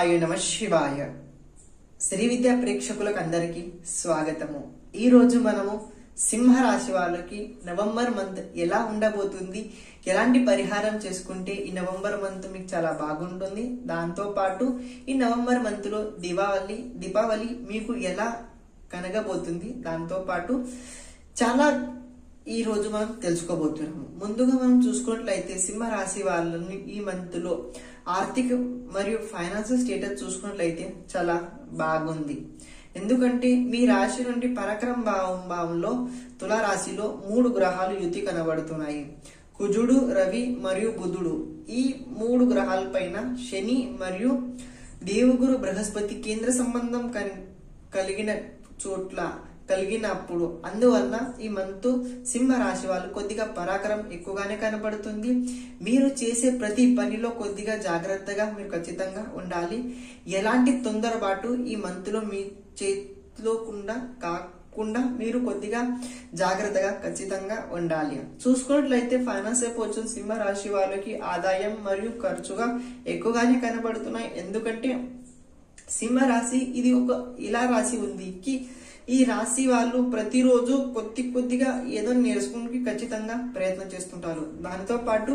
ఓంకారాయ నమ శివాయ శ్రీ విద్యా ప్రేక్షకులకు అందరికీ స్వాగతము ఈ రోజు మనము సింహ రాశి వాళ్ళకి నవంబర్ మంత్ ఎలా ఉండబోతుంది ఎలాంటి పరిహారం చేసుకుంటే ఈ నవంబర్ మంత్ మీకు చాలా బాగుంటుంది దాంతో పాటు ఈ నవంబర్ మంత్ లో దీపావళి దీపావళి మీకు ఎలా కనగబోతుంది దాంతో పాటు చాలా ఈ రోజు మనం తెలుసుకోబోతున్నాము ముందుగా మనం చూసుకున్నట్లయితే సింహ రాశి వాళ్ళని ఈ మంత్ లో ఆర్థిక మరియు ఫైనాన్షియల్ స్టేటస్ చూసుకున్నట్లయితే చాలా బాగుంది ఎందుకంటే మీ రాశి నుండి పరక్రమ భావం భావంలో తులా రాశిలో మూడు గ్రహాలు యుతి కనబడుతున్నాయి కుజుడు రవి మరియు బుధుడు ఈ మూడు గ్రహాల పైన శని మరియు దేవగురు బృహస్పతి కేంద్ర సంబంధం కన్- కలిగిన చోట్ల కలిగినప్పుడు అందువలన ఈ మంత్ సింహ రాశి వాళ్ళు కొద్దిగా పరాక్రమం ఎక్కువగానే కనబడుతుంది మీరు చేసే ప్రతి పనిలో కొద్దిగా జాగ్రత్తగా మీరు ఖచ్చితంగా ఉండాలి ఎలాంటి తొందరపాటు ఈ మంత్ లో మీ చేతిలో కుండా కాకుండా మీరు కొద్దిగా జాగ్రత్తగా ఖచ్చితంగా ఉండాలి చూసుకున్నట్లయితే ఫైనాన్స్ వచ్చిన సింహ రాశి వాళ్ళకి ఆదాయం మరియు ఖర్చుగా ఎక్కువగానే కనబడుతున్నాయి ఎందుకంటే సింహ రాశి ఇది ఒక ఇలా రాశి ఉంది కి ఈ రాశి వాళ్ళు ప్రతిరోజు కొద్ది కొద్దిగా ఏదో నేర్చుకుని ఖచ్చితంగా ప్రయత్నం చేస్తుంటారు దానితో పాటు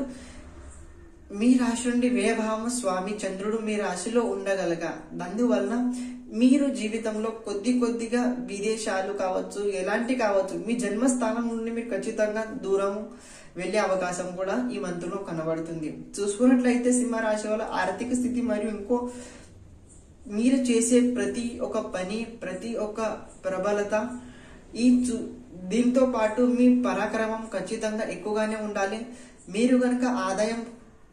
మీ రాశి నుండి వ్యయభావం స్వామి చంద్రుడు మీ రాశిలో ఉండగలగా అందువలన మీరు జీవితంలో కొద్ది కొద్దిగా విదేశాలు కావచ్చు ఎలాంటి కావచ్చు మీ జన్మస్థానం నుండి మీరు ఖచ్చితంగా దూరం వెళ్లే అవకాశం కూడా ఈ మంత్లో కనబడుతుంది చూసుకున్నట్లయితే సింహ రాశి వాళ్ళ ఆర్థిక స్థితి మరియు ఇంకో మీరు చేసే ప్రతి ఒక్క పని ప్రతి ఒక్క ప్రబలత ఈ చు- దీంతో పాటు మీ పరాక్రమం ఖచ్చితంగా ఎక్కువగానే ఉండాలి మీరు గనక ఆదాయం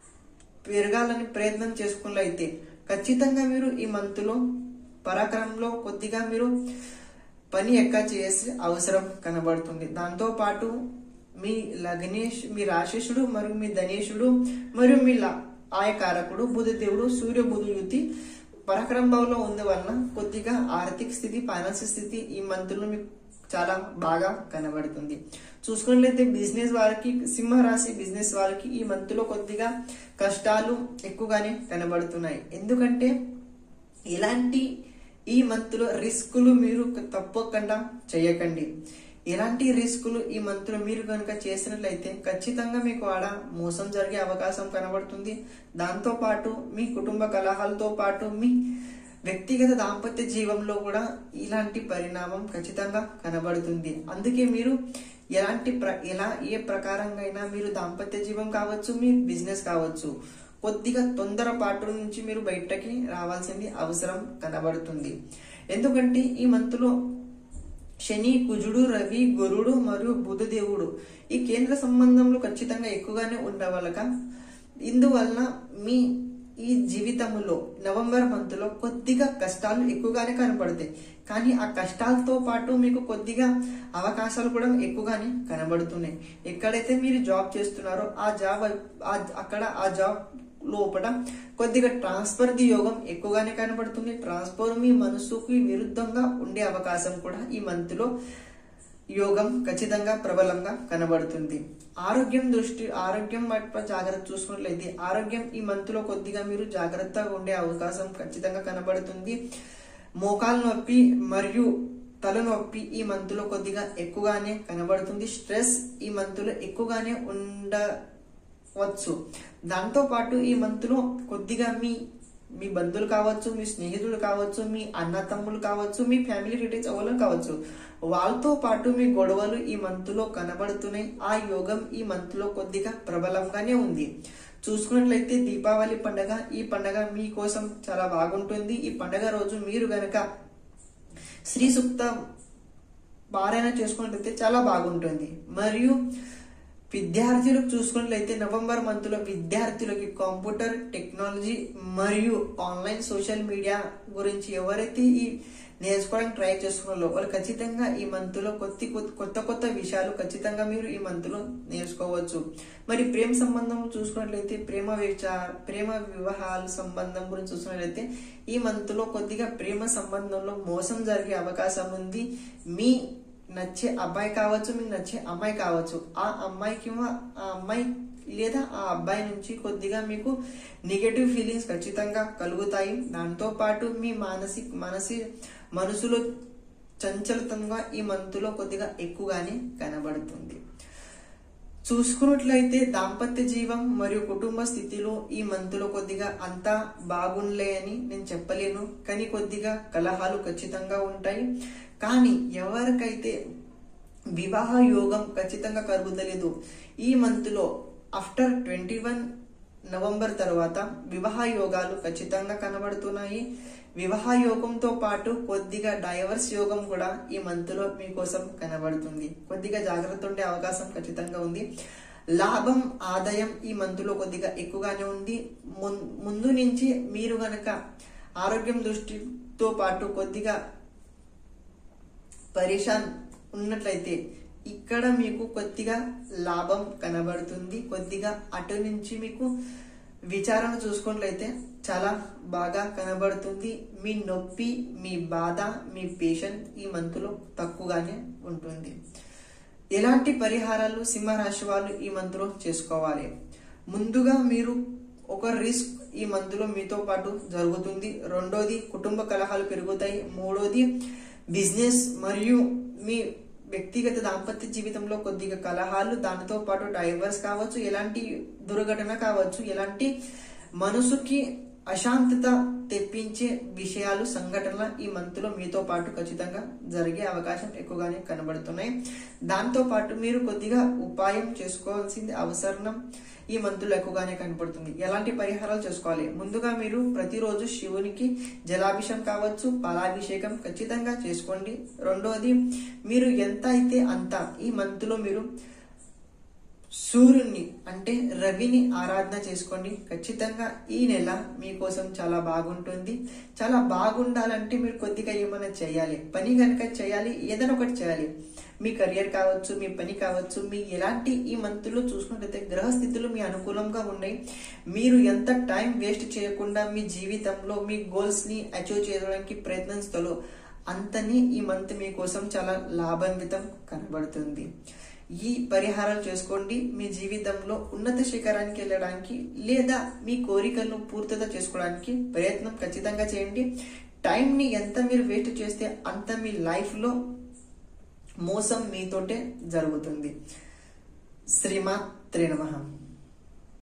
పెరగాలని ప్రయత్నం చేసుకున్నట్లయితే ఖచ్చితంగా మీరు ఈ మంత్ లో పరాక్రమంలో కొద్దిగా మీరు పని ఎక్క చేసే అవసరం కనబడుతుంది దాంతో పాటు మీ లగ్నేష్ మీ రాశేషుడు మరియు మీ ధనేశుడు మరియు మీ ల- ఆయకారకుడు బుధదేవుడు సూర్య బుధు యుతి పరాక్రమ భావంలో ఉంది వలన కొద్దిగా ఆర్థిక స్థితి ఫైనాన్స్ స్థితి ఈ మంత్ లో మీకు చాలా బాగా కనబడుతుంది చూసుకున్నట్లయితే బిజినెస్ వారికి సింహ రాశి బిజినెస్ వారికి ఈ మంత్ లో కొద్దిగా కష్టాలు ఎక్కువగానే కనబడుతున్నాయి ఎందుకంటే ఇలాంటి ఈ మంత్ లో రిస్కులు మీరు తప్పకుండా చేయకండి ఎలాంటి రిస్కులు ఈ మంత్ లో మీరు కనుక చేసినట్లయితే ఖచ్చితంగా మీకు ఆడ మోసం జరిగే అవకాశం కనబడుతుంది దాంతో పాటు మీ కుటుంబ కలహాలతో పాటు మీ వ్యక్తిగత దాంపత్య జీవంలో కూడా ఇలాంటి పరిణామం ఖచ్చితంగా కనబడుతుంది అందుకే మీరు ఎలాంటి ప్ర ఎలా ఏ ప్రకారంగా అయినా మీరు దాంపత్య జీవం కావచ్చు మీ బిజినెస్ కావచ్చు కొద్దిగా తొందరపాటు నుంచి మీరు బయటకి రావాల్సింది అవసరం కనబడుతుంది ఎందుకంటే ఈ మంత్లో శని కుజుడు రవి గురుడు మరియు బుధదేవుడు ఈ కేంద్ర సంబంధంలో ఖచ్చితంగా ఎక్కువగానే ఉండవలక ఇందువలన మీ ఈ జీవితంలో నవంబర్ మంత్ లో కొద్దిగా కష్టాలు ఎక్కువగానే కనబడతాయి కానీ ఆ కష్టాలతో పాటు మీకు కొద్దిగా అవకాశాలు కూడా ఎక్కువగానే కనబడుతున్నాయి ఎక్కడైతే మీరు జాబ్ చేస్తున్నారో ఆ జాబ్ ఆ- అక్కడ ఆ జాబ్ లోపల కొద్దిగా ట్రాన్స్ఫర్ ది యోగం ఎక్కువగానే కనబడుతుంది ట్రాన్స్ఫర్ మీ మనసుకి విరుద్ధంగా ఉండే అవకాశం కూడా ఈ మంత్ లో యోగం ఖచ్చితంగా ప్రబలంగా కనబడుతుంది ఆరోగ్యం దృష్టి ఆరోగ్యం పట్ల జాగ్రత్త చూసుకున్నట్లయితే ఆరోగ్యం ఈ మంత్ లో కొద్దిగా మీరు జాగ్రత్తగా ఉండే అవకాశం ఖచ్చితంగా కనబడుతుంది మోకాలు నొప్పి మరియు తలనొప్పి ఈ మంత్ లో కొద్దిగా ఎక్కువగానే కనబడుతుంది స్ట్రెస్ ఈ మంత్ లో ఎక్కువగానే ఉండవచ్చు దాంతో పాటు ఈ మంత్ లో కొద్దిగా మీ మీ బంధువులు కావచ్చు మీ స్నేహితులు కావచ్చు మీ అన్న తమ్ములు కావచ్చు మీ ఫ్యామిలీ రిలేటివ్స్ ఎవరు కావచ్చు వాళ్ళతో పాటు మీ గొడవలు ఈ మంత్ లో కనబడుతున్నాయి ఆ యోగం ఈ మంత్ లో కొద్దిగా ప్రబలంగానే ఉంది చూసుకున్నట్లయితే దీపావళి పండగ ఈ పండగ మీకోసం చాలా బాగుంటుంది ఈ పండగ రోజు మీరు గనక శ్రీ సూక్త పారాయణ చేసుకున్నట్లయితే చాలా బాగుంటుంది మరియు విద్యార్థులకు చూసుకున్నట్లయితే నవంబర్ మంత్ లో విద్యార్థులకి కంప్యూటర్ టెక్నాలజీ మరియు ఆన్లైన్ సోషల్ మీడియా గురించి ఎవరైతే ఈ నేర్చుకోవడానికి ట్రై చేస్తున్నారో వాళ్ళు ఖచ్చితంగా ఈ మంత్ లో కొత్త కొత్త కొత్త విషయాలు ఖచ్చితంగా మీరు ఈ మంత్ లో నేర్చుకోవచ్చు మరి ప్రేమ సంబంధం చూసుకున్నట్లయితే ప్రేమ విచార ప్రేమ వివాహాల సంబంధం గురించి చూసుకున్నట్లయితే ఈ మంత్ లో కొద్దిగా ప్రేమ సంబంధంలో మోసం జరిగే అవకాశం ఉంది మీ నచ్చే అబ్బాయి కావచ్చు మీకు నచ్చే అమ్మాయి కావచ్చు ఆ అమ్మాయికి ఆ అమ్మాయి లేదా ఆ అబ్బాయి నుంచి కొద్దిగా మీకు నెగటివ్ ఫీలింగ్స్ ఖచ్చితంగా కలుగుతాయి దాంతో పాటు మీ మానసిక మనసి మనసులో చంచలతంగా ఈ మంతులో కొద్దిగా ఎక్కువగానే కనబడుతుంది చూసుకున్నట్లయితే దాంపత్య జీవం మరియు కుటుంబ స్థితిలో ఈ మంతులో కొద్దిగా అంతా బాగుండలే అని నేను చెప్పలేను కానీ కొద్దిగా కలహాలు ఖచ్చితంగా ఉంటాయి కానీ ఎవరికైతే వివాహ యోగం ఖచ్చితంగా కలుగుతలేదు ఈ మంత్లో ఆఫ్టర్ ట్వంటీ వన్ నవంబర్ తర్వాత వివాహ యోగాలు ఖచ్చితంగా కనబడుతున్నాయి వివాహ యోగంతో పాటు కొద్దిగా డైవర్స్ యోగం కూడా ఈ మంత్ లో మీకోసం కనబడుతుంది కొద్దిగా జాగ్రత్త ఉండే అవకాశం ఖచ్చితంగా ఉంది లాభం ఆదాయం ఈ మంత్ లో కొద్దిగా ఎక్కువగానే ఉంది ముం- ముందు నుంచి మీరు గనక ఆరోగ్యం దృష్టితో పాటు కొద్దిగా పరేషాన్ ఉన్నట్లయితే ఇక్కడ మీకు కొద్దిగా లాభం కనబడుతుంది కొద్దిగా అటు నుంచి మీకు విచారణ చూసుకున్నట్లయితే చాలా బాగా కనబడుతుంది మీ నొప్పి మీ బాధ మీ పేషెంట్ ఈ మంతులో తక్కువగానే ఉంటుంది ఎలాంటి పరిహారాలు సింహరాశి వాళ్ళు ఈ మంత్లో చేసుకోవాలి ముందుగా మీరు ఒక రిస్క్ ఈ మంత్లో మీతో పాటు జరుగుతుంది రెండోది కుటుంబ కలహాలు పెరుగుతాయి మూడోది బిజినెస్ మరియు మీ వ్యక్తిగత దాంపత్య జీవితంలో కొద్దిగా కలహాలు దానితో పాటు డైవర్స్ కావచ్చు ఎలాంటి దుర్ఘటన కావచ్చు ఎలాంటి మనసుకి అశాంతత తెప్పించే విషయాలు సంఘటనల ఈ మంత్ లో మీతో పాటు ఖచ్చితంగా జరిగే అవకాశం ఎక్కువగానే కనబడుతున్నాయి దాంతో పాటు మీరు కొద్దిగా ఉపాయం చేసుకోవాల్సింది అవసరం ఈ మంతులు ఎక్కువగానే కనపడుతుంది ఎలాంటి పరిహారాలు చేసుకోవాలి ముందుగా మీరు ప్రతిరోజు శివునికి జలాభిషేకం కావచ్చు పాలాభిషేకం ఖచ్చితంగా చేసుకోండి రెండోది మీరు ఎంత అయితే అంత ఈ మంతులో మీరు సూర్యుని అంటే రవిని ఆరాధన చేసుకోండి ఖచ్చితంగా ఈ నెల మీకోసం చాలా బాగుంటుంది చాలా బాగుండాలంటే మీరు కొద్దిగా ఏమైనా చేయాలి పని కనుక చేయాలి ఏదైనా ఒకటి చేయాలి మీ కెరియర్ కావచ్చు మీ పని కావచ్చు మీ ఎలాంటి ఈ మంత్లో చూసుకున్నట్లయితే గ్రహస్థితులు మీ అనుకూలంగా ఉన్నాయి మీరు ఎంత టైం వేస్ట్ చేయకుండా మీ జీవితంలో మీ గోల్స్ ని అచీవ్ చేయడానికి ప్రయత్నిస్తారో అంతని ఈ మంత్ మీకోసం చాలా లాభాన్వితం కనబడుతుంది ఈ పరిహారాలు చేసుకోండి మీ జీవితంలో ఉన్నత శిఖరానికి వెళ్ళడానికి లేదా మీ కోరికలను పూర్తత చేసుకోవడానికి ప్రయత్నం ఖచ్చితంగా చేయండి టైంని ఎంత మీరు వేస్ట్ చేస్తే అంత మీ లైఫ్లో మోసం మీతోటే జరుగుతుంది శ్రీమాత్రే నమః